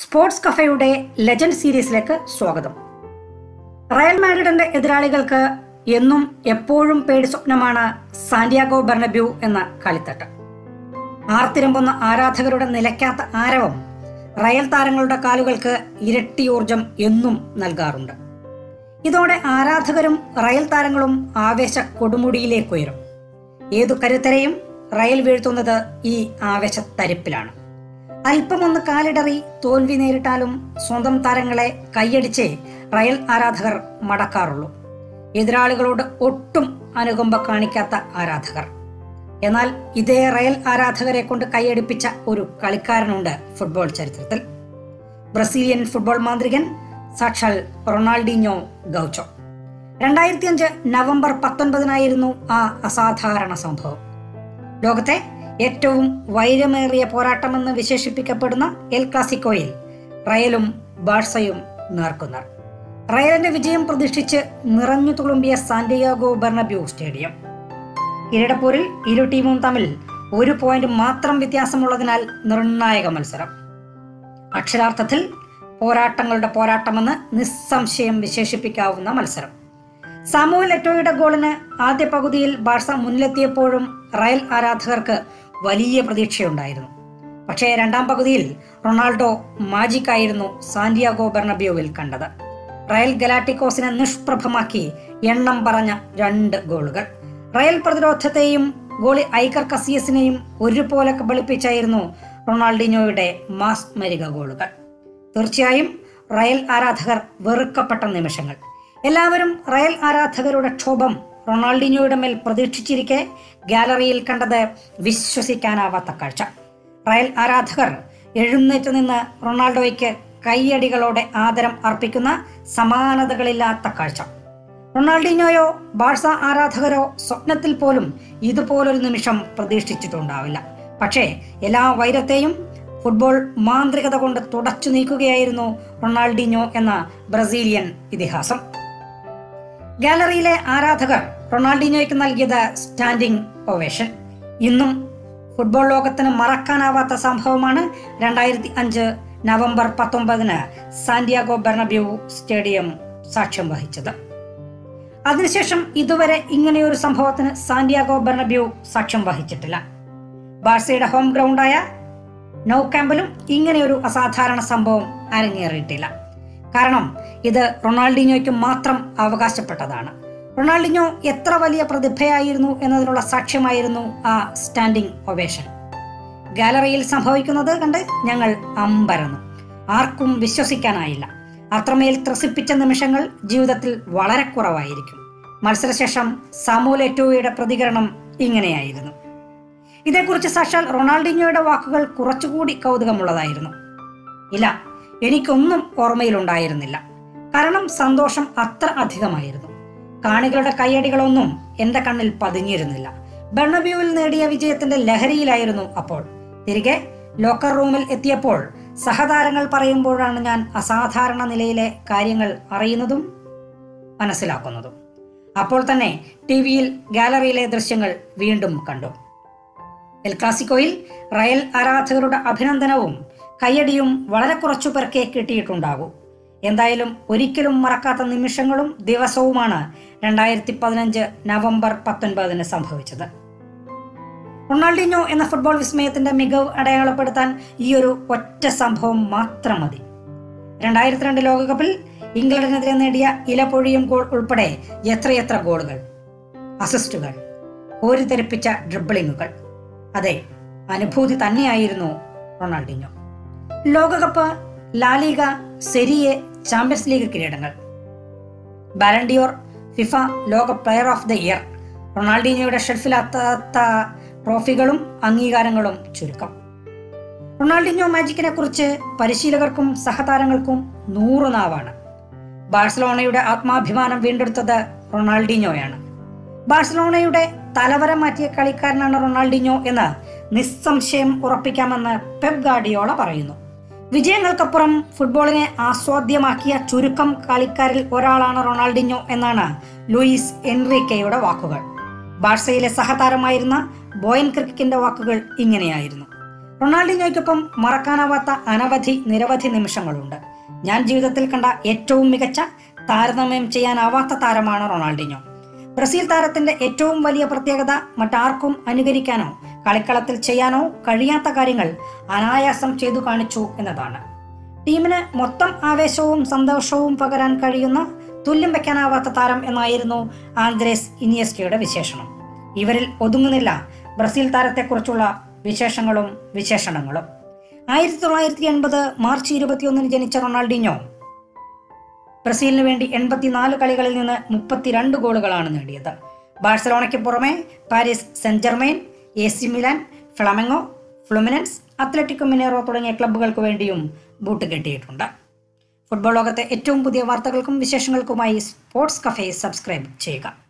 sports കഫയുടെ legend സീരീസിലേക്ക് സ്വാഗതം Real മാഡ്രിഡിന്റെ എതിരാളികൾക്ക് എന്നും എപ്പോഴും പേടി സ്വപ്നമാണ് സാന്റിയാഗോ ബെർണബ്യൂ എന്ന കളിത്തട്ട് ആർത്തിരമ്പുന്ന ആരാധകരുടെ നിലയ്ക്കാത്ത ആരവം റയൽ താരങ്ങളുടെ കാലുകൾക്ക് ഇരട്ടി ഊർജം എന്നും നൽകാറുണ്ട് ഇതോടെ ആരാധകരും റയൽ താരങ്ങളും ആവേശ കൊടുമുടിയിലേക്ക് ഉയരും ഏതു കരുത്തരെയും റയൽ വീഴ്ത്തുന്നത് ഈ ആവേശത്തരിപ്പിലാണ് അല്പമൊന്ന് കാലിടറി തോൽവി നേരിട്ടാലും സ്വന്തം താരങ്ങളെ കൈയടിച്ചേ റയൽ ആരാധകർ മടക്കാറുള്ളൂ എതിരാളികളോട് ഒട്ടും അനുകമ്പ കാണിക്കാത്ത ആരാധകർ എന്നാൽ ഇതേ റയൽ ആരാധകരെ കൊണ്ട് കൈയടിപ്പിച്ച ഒരു കളിക്കാരനുണ്ട് ഫുട്ബോൾ ചരിത്രത്തിൽ ബ്രസീലിയൻ ഫുട്ബോൾ മാന്ത്രികൻ സാക്ഷാൽ റൊണാൾഡിഞ്ഞോ ഗൗച്ചോ രണ്ടായിരത്തി അഞ്ച് നവംബർ പത്തൊൻപതിനായിരുന്നു ആ അസാധാരണ സംഭവം ലോകത്തെ ഏറ്റവും വൈരമേറിയ പോരാട്ടമെന്ന് വിശേഷിപ്പിക്കപ്പെടുന്ന എൽ ക്ലാസിക്കോയിൽ റയലും ബാഴ്സയും നേർക്കുന്നാർ റയലിന്റെ വിജയം പ്രതീക്ഷിച്ച് നിറഞ്ഞു തുളുമ്പിയ സാന്റിയാഗോ ബെർണബ്യൂ സ്റ്റേഡിയം കിരീടപ്പോരിൽ ഇരു ടീമും തമ്മിൽ ഒരു പോയിന്റ് മാത്രം വ്യത്യാസമുള്ളതിനാൽ നിർണായക മത്സരം അക്ഷരാർത്ഥത്തിൽ പോരാട്ടങ്ങളുടെ പോരാട്ടമെന്ന് നിസ്സംശയം വിശേഷിപ്പിക്കാവുന്ന മത്സരം സാമുവൽ എറ്റോയുടെ ഗോളിന് ആദ്യ പകുതിയിൽ ബാഴ്സ മുന്നിലെത്തിയപ്പോഴും റയൽ ആരാധകർക്ക് വലിയ പ്രതീക്ഷയുണ്ടായിരുന്നു പക്ഷേ രണ്ടാം പകുതിയിൽ റൊണാൾഡോ മാജിക്കായിരുന്നു സാന്റിയാഗോ ബെർണബ്യോവിൽ കണ്ടത് റയൽ ഗലാറ്റിക്കോസിനെ നിഷ്പ്രഭമാക്കി എണ്ണം പറഞ്ഞ രണ്ട് ഗോളുകൾ റയൽ പ്രതിരോധത്തെയും ഗോളി ഐക്കർ കസിയസിനെയും ഒരുപോലെ കബളിപ്പിച്ചായിരുന്നു റൊണാൾഡിനോയുടെ മാസ്മരിക ഗോളുകൾ തീർച്ചയായും റയൽ ആരാധകർ വെറുക്കപ്പെട്ട നിമിഷങ്ങൾ എല്ലാവരും റയൽ ആരാധകരുടെ ക്ഷോഭം റൊണാൾഡിനോയുടെ മേൽ പ്രതീക്ഷിച്ചിരിക്കെ ഗാലറിയിൽ കണ്ടത് വിശ്വസിക്കാനാവാത്ത കാഴ്ച റയൽ ആരാധകർ എഴുന്നേറ്റ് നിന്ന് റൊണാൾഡോയ്ക്ക് കൈയടികളോടെ ആദരം അർപ്പിക്കുന്ന സമാനതകളില്ലാത്ത കാഴ്ച റൊണാൾഡിനോയോ ബാഴ്സ ആരാധകരോ സ്വപ്നത്തിൽ പോലും ഇതുപോലൊരു നിമിഷം പ്രതീക്ഷിച്ചിട്ടുണ്ടാവില്ല പക്ഷേ എല്ലാ വൈരത്തെയും ഫുട്ബോൾ മാന്ത്രികത കൊണ്ട് തുടച്ചു നീക്കുകയായിരുന്നു റൊണാൾഡിനോ എന്ന ബ്രസീലിയൻ ഇതിഹാസം ഗാലറിയിലെ ആരാധകർ റൊണാൾഡിനോയ്ക്ക് നൽകിയത് സ്റ്റാൻഡിംഗ് ഒവേഷൻ ഇന്നും ഫുട്ബോൾ ലോകത്തിന് മറക്കാനാവാത്ത സംഭവമാണ് രണ്ടായിരത്തി അഞ്ച് നവംബർ പത്തൊമ്പതിന് സാന്റിയാഗോ ബെർണബ്യൂ സ്റ്റേഡിയം സാക്ഷ്യം വഹിച്ചത് അതിനുശേഷം ഇതുവരെ ഇങ്ങനെയൊരു സംഭവത്തിന് സാന്റിയാഗോ ബെർണബ്യൂ സാക്ഷ്യം വഹിച്ചിട്ടില്ല ബാഴ്സയുടെ ഹോം ഗ്രൗണ്ടായ നൗ ക്യാമ്പിലും ഇങ്ങനെയൊരു അസാധാരണ സംഭവം അരങ്ങേറിയിട്ടില്ല കാരണം ഇത് റൊണാൾഡിനോയ്ക്ക് മാത്രം അവകാശപ്പെട്ടതാണ് റൊണാൾഡിനോ എത്ര വലിയ പ്രതിഭയായിരുന്നു എന്നതിനുള്ള സാക്ഷ്യമായിരുന്നു ആ സ്റ്റാൻഡിംഗ് ഒവേഷൻ ഗാലറിയിൽ സംഭവിക്കുന്നത് കണ്ട് ഞങ്ങൾ അമ്പരന്നു ആർക്കും വിശ്വസിക്കാനായില്ല അത്രമേൽ ത്രസിപ്പിച്ച നിമിഷങ്ങൾ ജീവിതത്തിൽ വളരെ കുറവായിരിക്കും മത്സരശേഷം സാമൂലെറ്റോയുടെ പ്രതികരണം ഇങ്ങനെയായിരുന്നു ഇതേക്കുറിച്ച് സാക്ഷാൽ റൊണാൾഡിനോയുടെ വാക്കുകൾ കുറച്ചുകൂടി കൗതുകമുള്ളതായിരുന്നു ഇല്ല എനിക്കൊന്നും ഓർമ്മയിലുണ്ടായിരുന്നില്ല കാരണം സന്തോഷം അത്ര അധികമായിരുന്നു കാണികളുടെ കയ്യടികളൊന്നും എന്റെ കണ്ണിൽ പതിഞ്ഞിരുന്നില്ല ബെർണബ്യൂവിൽ നേടിയ വിജയത്തിന്റെ ലഹരിയിലായിരുന്നു അപ്പോൾ തിരികെ ലോക്കർ റൂമിൽ എത്തിയപ്പോൾ സഹതാരങ്ങൾ പറയുമ്പോഴാണ് ഞാൻ അസാധാരണ നിലയിലെ കാര്യങ്ങൾ അറിയുന്നതും മനസ്സിലാക്കുന്നതും അപ്പോൾ തന്നെ ടി വിയിൽ ഗാലറിയിലെ ദൃശ്യങ്ങൾ വീണ്ടും കണ്ടു എൽ ക്ലാസിക്കോയിൽ റയൽ ആരാധകരുടെ അഭിനന്ദനവും കയ്യടിയും വളരെ കുറച്ചു പേർക്കേ കിട്ടിയിട്ടുണ്ടാകൂ എന്തായാലും ഒരിക്കലും മറക്കാത്ത നിമിഷങ്ങളും ദിവസവുമാണ് രണ്ടായിരത്തി പതിനഞ്ച് നവംബർ പത്തൊൻപതിന് സംഭവിച്ചത് റൊണാൾഡിനോ എന്ന ഫുട്ബോൾ വിസ്മയത്തിന്റെ മികവ് അടയാളപ്പെടുത്താൻ ഈ ഒരു ഒറ്റ സംഭവം മാത്രം മതി രണ്ടായിരത്തി രണ്ട് ലോകകപ്പിൽ ഇംഗ്ലണ്ടിനെതിരെ നേടിയ ഇലപൊഴിയും ഗോൾ ഉൾപ്പെടെ എത്രയെത്ര ഗോളുകൾ അസിസ്റ്റുകൾ കോരിതെറിപ്പിച്ച ഡ്രിബിളിങ്ങുകൾ അതെ അനുഭൂതി തന്നെയായിരുന്നു റൊണാൾഡിനോ ലോകകപ്പ് ലാലിക സെരിയെ ചാമ്പ്യൻസ് ലീഗ് കിരീടങ്ങൾ ബാലൻഡിയോർ ഫിഫ ലോക പ്ലെയർ ഓഫ് ദ ഇയർ റൊണാൾഡിനോയുടെ ഷെൽഫിലാത്ത ട്രോഫികളും അംഗീകാരങ്ങളും ചുരുക്കം റൊണാൾഡിനോ മാജിക്കിനെ കുറിച്ച് പരിശീലകർക്കും സഹതാരങ്ങൾക്കും നൂറ് നാവാണ് ബാഴ്സലോണയുടെ ആത്മാഭിമാനം വീണ്ടെടുത്തത് റൊണാൾഡിനോയാണ് ബാഴ്സലോണയുടെ തലവര മാറ്റിയ കളിക്കാരനാണ് റൊണാൾഡിനോ എന്ന് നിസ്സംശയം ഉറപ്പിക്കാമെന്ന് പെപ് ഗാർഡിയോള പറയുന്നു വിജയങ്ങൾക്കപ്പുറം ഫുട്ബോളിനെ ആസ്വാദ്യമാക്കിയ ചുരുക്കം കളിക്കാരിൽ ഒരാളാണ് റൊണാൾഡിനോ എന്നാണ് ലൂയിസ് എൻറിക്കയുടെ വാക്കുകൾ ബാഴ്സയിലെ സഹതാരമായിരുന്ന ബോയൻ ക്രിക്കിന്റെ വാക്കുകൾ ഇങ്ങനെയായിരുന്നു റൊണാൾഡിനോയ്ക്കൊപ്പം മറക്കാനാവാത്ത അനവധി നിരവധി നിമിഷങ്ങളുണ്ട് ഞാൻ ജീവിതത്തിൽ കണ്ട ഏറ്റവും മികച്ച താരതമ്യം ചെയ്യാനാവാത്ത താരമാണ് റൊണാൾഡിനോ ബ്രസീൽ താരത്തിന്റെ ഏറ്റവും വലിയ പ്രത്യേകത മറ്റാർക്കും അനുകരിക്കാനോ കളിക്കളത്തിൽ ചെയ്യാനോ കഴിയാത്ത കാര്യങ്ങൾ അനായാസം ചെയ്തു കാണിച്ചു എന്നതാണ് ടീമിന് മൊത്തം ആവേശവും സന്തോഷവും പകരാൻ കഴിയുന്ന തുല്യം വെക്കാനാവാത്ത താരം എന്നായിരുന്നു ആന്ദ്രേസ് ഇനിയസ്കയുടെ വിശേഷണം ഇവരിൽ ഒതുങ്ങുന്നില്ല ബ്രസീൽ താരത്തെക്കുറിച്ചുള്ള വിശേഷങ്ങളും വിശേഷണങ്ങളും ആയിരത്തി തൊള്ളായിരത്തി എൺപത് മാർച്ച് ഇരുപത്തിയൊന്നിന് ജനിച്ച റൊണാൾഡിനോ ബ്രസീലിന് വേണ്ടി എൺപത്തിനാല് കളികളിൽ നിന്ന് മുപ്പത്തിരണ്ട് ഗോളുകളാണ് നേടിയത് ബാഴ്സലോണയ്ക്ക് പുറമെ Paris Saint Germain A C Milan Flamengo Fluminense Atletico Mineiro തുടങ്ങിയ ക്ലബ്ബുകൾക്ക് വേണ്ടിയും ബൂട്ട് കെട്ടിയിട്ടുണ്ട് ഫുട്ബോൾ ലോകത്തെ ഏറ്റവും പുതിയ വാർത്തകൾക്കും വിശേഷങ്ങൾക്കുമായി സ്പോർട്സ് കഫേ സബ്സ്ക്രൈബ് ചെയ്യുക